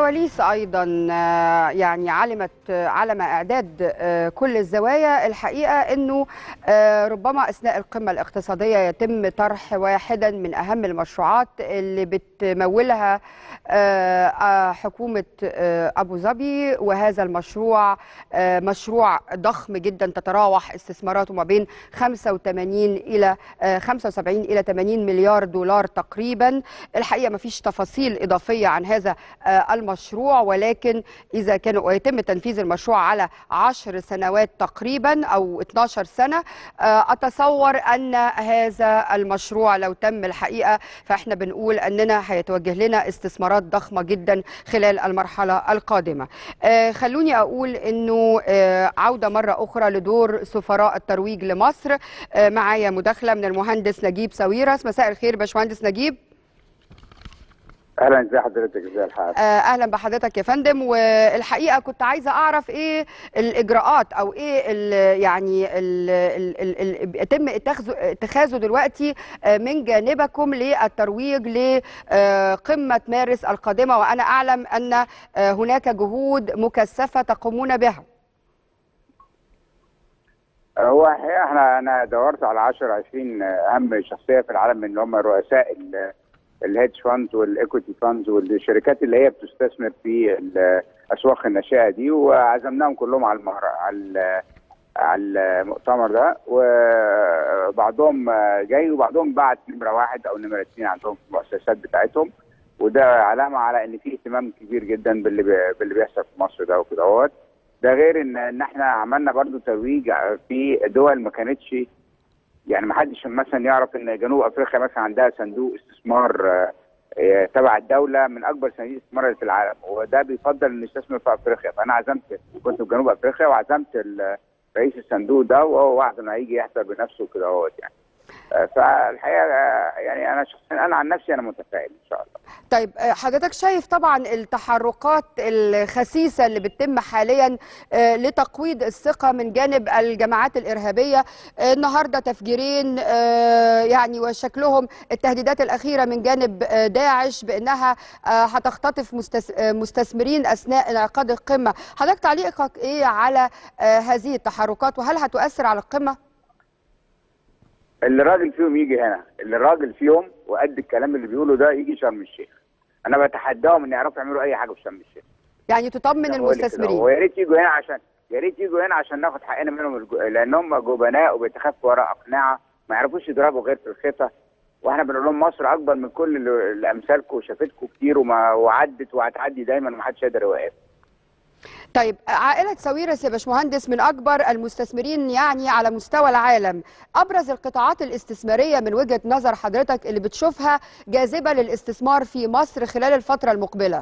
كواليس ايضا يعني علمت علم اعداد كل الزوايا الحقيقه انه ربما اثناء القمه الاقتصاديه يتم طرح واحدا من اهم المشروعات اللي بتمولها حكومه ابو ظبي وهذا المشروع مشروع ضخم جدا تتراوح استثماراته ما بين 85 الى 75 الى 80 مليار دولار تقريبا الحقيقه ما فيش تفاصيل اضافيه عن هذا المشروع ولكن اذا كان ويتم تنفيذ المشروع على 10 سنوات تقريبا او 12 سنه اتصور ان هذا المشروع لو تم الحقيقه فاحنا بنقول اننا هيتوجه لنا استثمارات ضخمه جدا خلال المرحله القادمه خلوني اقول انه عوده مره اخرى لدور سفراء الترويج لمصر معايا مداخله من المهندس نجيب ساويرس مساء الخير باشمهندس نجيب اهلا ازي حضرتك ازي الحال اهلا بحضرتك يا فندم والحقيقه كنت عايزه اعرف ايه الاجراءات او ايه ال يعني ال يتم اتخاذه دلوقتي من جانبكم للترويج لقمه مارس القادمه وانا اعلم ان هناك جهود مكثفه تقومون بها هو الحقيقه احنا انا دورت على 10 20 اهم شخصيه في العالم اللي هم رؤساء الهيدج فاندز والايكويتي فاندز والشركات اللي هي بتستثمر في الاسواق الناشئه دي وعزمناهم كلهم على المهر... على على المؤتمر ده وبعضهم جاي وبعضهم بعت نمره واحد او نمره اثنين عندهم في المؤسسات بتاعتهم وده علامه على ان في اهتمام كبير جدا باللي بي... باللي بيحصل في مصر ده وكده اهوت ده غير ان ان احنا عملنا برضو ترويج في دول ما كانتش يعني ما حدش مثلا يعرف ان جنوب افريقيا مثلا عندها صندوق استثمار تبع الدوله من اكبر صناديق الاستثمار في العالم وده بيفضل انه يستثمر في افريقيا فانا عزمت كنت في جنوب افريقيا وعزمت رئيس الصندوق ده وهو وعد انه هيجي يحضر بنفسه كده اهوت يعني فالحقيقه يعني انا شخصيا انا عن نفسي انا متفائل ان شاء الله طيب حضرتك شايف طبعا التحركات الخسيسه اللي بتتم حاليا لتقويض الثقه من جانب الجماعات الارهابيه النهارده تفجيرين يعني وشكلهم التهديدات الاخيره من جانب داعش بانها هتختطف مستثمرين اثناء انعقاد القمه حضرتك تعليقك ايه على هذه التحركات وهل هتؤثر على القمه اللي راجل فيهم يجي هنا اللي راجل فيهم وقد الكلام اللي بيقوله ده يجي شرم الشيخ انا بتحداهم ان يعرفوا يعملوا اي حاجه في شرم الشيخ يعني تطمن المستثمرين ويا ريت يجوا هنا عشان يا ريت يجوا هنا عشان ناخد حقنا منهم الجو... لان هم جبناء وبيتخفوا وراء اقنعه ما يعرفوش يضربوا غير في الخطه واحنا بنقول لهم مصر اكبر من كل اللي امثالكم وشافتكم كتير وما وعدت وهتعدي دايما ومحدش قادر يوقف طيب عائلة ساويرس يا باشمهندس من أكبر المستثمرين يعني على مستوى العالم أبرز القطاعات الاستثمارية من وجهة نظر حضرتك اللي بتشوفها جاذبة للاستثمار في مصر خلال الفترة المقبلة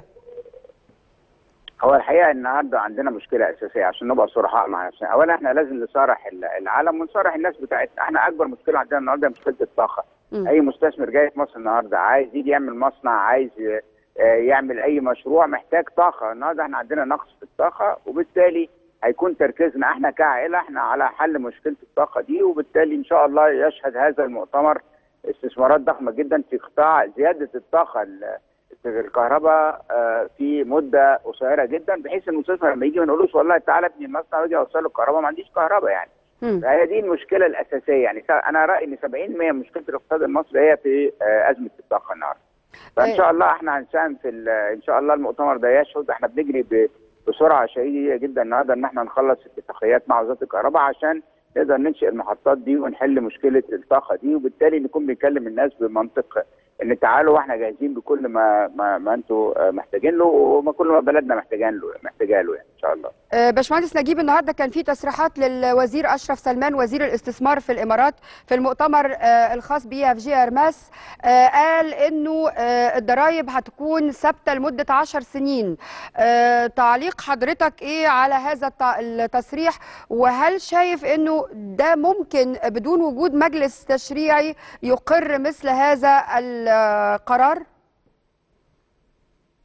هو الحقيقة النهاردة عندنا مشكلة أساسية عشان نبقى صرحاء مع نفسنا أولا احنا لازم نصارح العالم ونصارح الناس بتاعتنا احنا أكبر مشكلة عندنا النهاردة مشكلة الطاقة م. أي مستثمر جاي في مصر النهاردة عايز يجي يعمل مصنع عايز يعمل اي مشروع محتاج طاقه النهارده احنا عندنا نقص في الطاقه وبالتالي هيكون تركيزنا احنا كعائله احنا على حل مشكله الطاقه دي وبالتالي ان شاء الله يشهد هذا المؤتمر استثمارات ضخمه جدا في قطاع زياده الطاقه في الكهرباء في مده قصيره جدا بحيث المستثمر لما يجي ما نقولوش والله تعالى ابني المصنع واجي اوصل له الكهرباء ما عنديش كهرباء يعني فهي دي المشكله الاساسيه يعني انا رايي ان 70% من مشكله الاقتصاد المصري هي في ازمه الطاقه النهارده فان شاء الله احنا هنساهم في ان شاء الله المؤتمر ده يشهد احنا بنجري بسرعه شديده جدا النهارده ان احنا نخلص اتفاقيات مع وزاره الكهرباء عشان نقدر ننشئ المحطات دي ونحل مشكله الطاقه دي وبالتالي نكون بنكلم الناس بمنطق ان تعالوا واحنا جاهزين بكل ما ما, ما انتم محتاجين له وما كل ما بلدنا محتاجين له محتاجاه له يعني ان شاء الله. باشمهندس نجيب النهارده كان في تصريحات للوزير اشرف سلمان وزير الاستثمار في الامارات في المؤتمر الخاص بي اف جي ارماس قال انه الضرائب هتكون ثابته لمده 10 سنين. تعليق حضرتك ايه على هذا التصريح وهل شايف انه ده ممكن بدون وجود مجلس تشريعي يقر مثل هذا القرار؟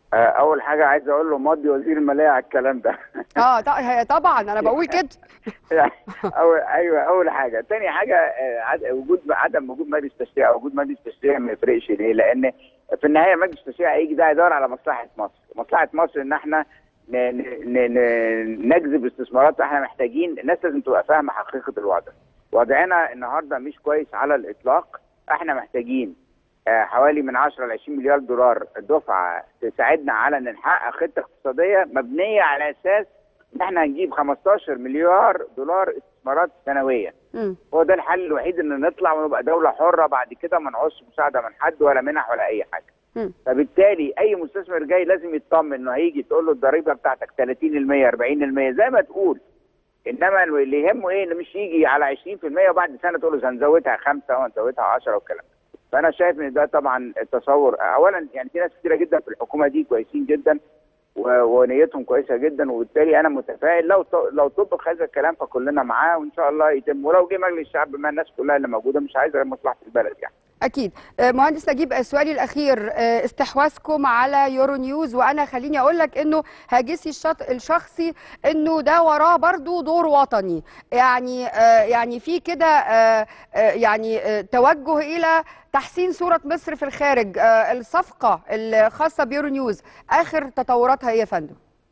آه، اول حاجه عايز اقول له ماضي وزير الماليه على الكلام ده اه ط- هي طبعا انا بقول كده يعني اول ايوه اول حاجه تاني حاجه آه، عد- وجود عدم وجود مجلس تشريع او وجود مجلس تشريع ما يفرقش ليه لان في النهايه مجلس التشريع هيجي ده يدور على مصلحه مصر مصلحه مصر ان احنا ن- ن- ن- ن- نجذب استثمارات احنا محتاجين الناس لازم تبقى فاهمه حقيقه الوضع وضعنا النهارده مش كويس على الاطلاق احنا محتاجين آه، حوالي من 10 ل 20 مليار دولار دفعه تساعدنا على ان نحقق خطه اقتصاديه مبنيه على اساس ان احنا هنجيب 15 مليار دولار استثمارات سنويا مم. هو ده الحل الوحيد ان نطلع ونبقى دوله حره بعد كده ما نعوزش مساعده من حد ولا منح ولا اي حاجه مم. فبالتالي اي مستثمر جاي لازم يطمن انه هيجي تقول له الضريبه بتاعتك 30% 40% زي ما تقول انما اللي يهمه ايه انه مش يجي على 20% وبعد سنه تقول له هنزودها خمسه وهنزودها 10 والكلام ده. فانا شايف ان ده طبعا التصور اولا يعني في ناس كتيره جدا في الحكومه دي كويسين جدا و- ونيتهم كويسه جدا وبالتالي انا متفائل لو ط- لو طبق هذا الكلام فكلنا معاه وان شاء الله يتم ولو جه مجلس الشعب ما الناس كلها اللي موجوده مش عايزه غير مصلحه البلد يعني اكيد آه، مهندس نجيب آه، سؤالي الاخير آه، استحواذكم على يورو نيوز وانا خليني اقول لك انه هاجسي الشط الشخصي انه ده وراه برضو دور وطني يعني آه، يعني في كده آه، آه، يعني آه، توجه الى تحسين صوره مصر في الخارج آه، الصفقه الخاصه بيورو نيوز اخر تطوراتها ايه يا فندم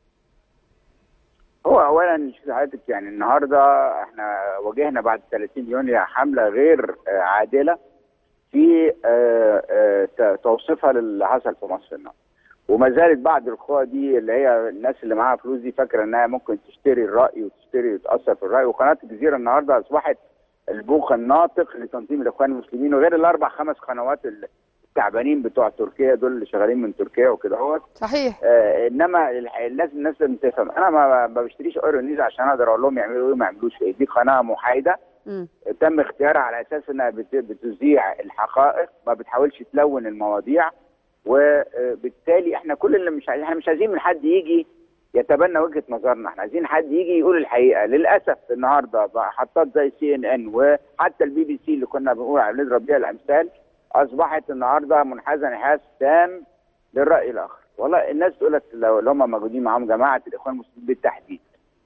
هو اولا شوف حضرتك يعني النهارده احنا واجهنا بعد 30 يونيو حمله غير آه، عادله في آه، آه، ت- توصيفها للي حصل في مصر النهارده وما زالت بعض القوى دي اللي هي الناس اللي معاها فلوس دي فاكره انها ممكن تشتري الراي وتشتري وتاثر في الراي وقناه الجزيره النهارده اصبحت البوق الناطق لتنظيم الاخوان المسلمين وغير الاربع خمس قنوات التعبانين بتوع تركيا دول اللي شغالين من تركيا وكده اهوت صحيح آه انما الح- الناس الناس لازم تفهم انا ما ما بشتريش اورو نيوز عشان اقدر اقول لهم يعملوا ايه وما يعملوش ايه دي قناه محايده مم. تم اختيارها على اساس انها بت- بتذيع الحقائق ما بتحاولش تلون المواضيع وبالتالي احنا كل اللي مش عايزين احنا مش عايزين من حد يجي يتبنى وجهه نظرنا احنا عايزين حد يجي يقول الحقيقه للاسف النهارده محطات زي سي ان ان وحتى البي بي سي اللي كنا بنقول على نضرب بيها الامثال اصبحت النهارده منحازه انحاز تام للراي الاخر والله الناس تقول لك لو لو هم موجودين معاهم جماعه الاخوان المسلمين بالتحديد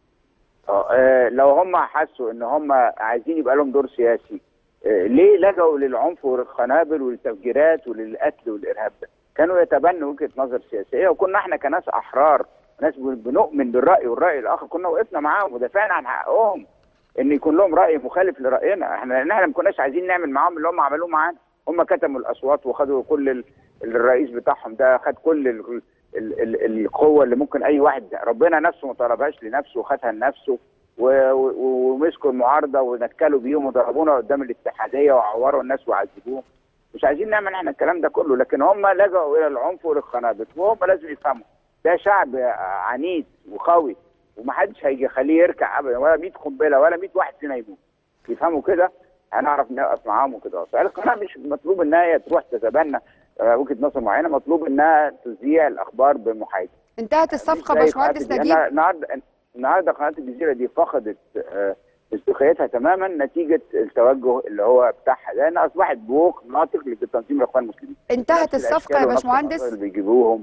آه، لو هم حسوا ان هم عايزين يبقى لهم دور سياسي آه، ليه لجأوا للعنف والقنابل والتفجيرات وللقتل والارهاب ده؟ كانوا يتبنوا وجهه نظر سياسيه وكنا احنا كناس احرار ناس بنؤمن بالراي والراي الاخر كنا وقفنا معاهم ودافعنا عن حقهم ان يكون لهم راي مخالف لراينا احنا لان احنا ما كناش عايزين نعمل معاهم اللي هم عملوه معانا هم كتموا الاصوات وخدوا كل ال... الرئيس بتاعهم ده خد كل ال... ال... ال... القوه اللي ممكن اي واحد ربنا نفسه ما طلبهاش لنفسه وخدها لنفسه و- و- ومسكوا المعارضه ونكلوا بيهم وضربونا قدام الاتحاديه وعوروا الناس وعذبوهم مش عايزين نعمل احنا الكلام ده كله لكن هم لجأوا الى العنف وللقنابل وهم لازم يفهموا ده شعب عنيد وقوي ومحدش هيجي يخليه يركع ابدا ولا 100 قنبله ولا 100 واحد فينا يموت يفهموا كده هنعرف نقف معاهم وكده فالقناه مش مطلوب انها هي تروح تتبنى آه، وجهه نظر معينه مطلوب انها تذيع الاخبار بمحايده انتهت الصفقه زي باشمهندس قناة نجيب الجزيرة. النهارده النهارده قناه الجزيره دي فقدت آه، مصداقيتها تماما نتيجه التوجه اللي هو بتاعها لان اصبحت بوق ناطق لتنظيم الاخوان المسلمين انتهت نفس الصفقه يا الأشكال ونفس باشمهندس العناصر اللي بيجيبوهم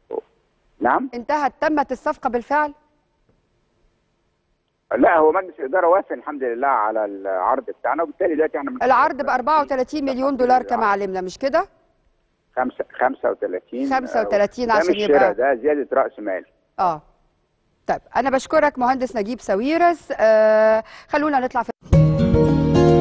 نعم انتهت تمت الصفقه بالفعل لا هو مجلس الاداره وافق الحمد لله على العرض بتاعنا وبالتالي دلوقتي احنا من العرض ب 34 مليون دولار كما علمنا مش كده خمسة 35 35 ده عشان مش شراء يبقى- ده زياده راس مال اه طيب انا بشكرك مهندس نجيب ساويرس آه خلونا نطلع في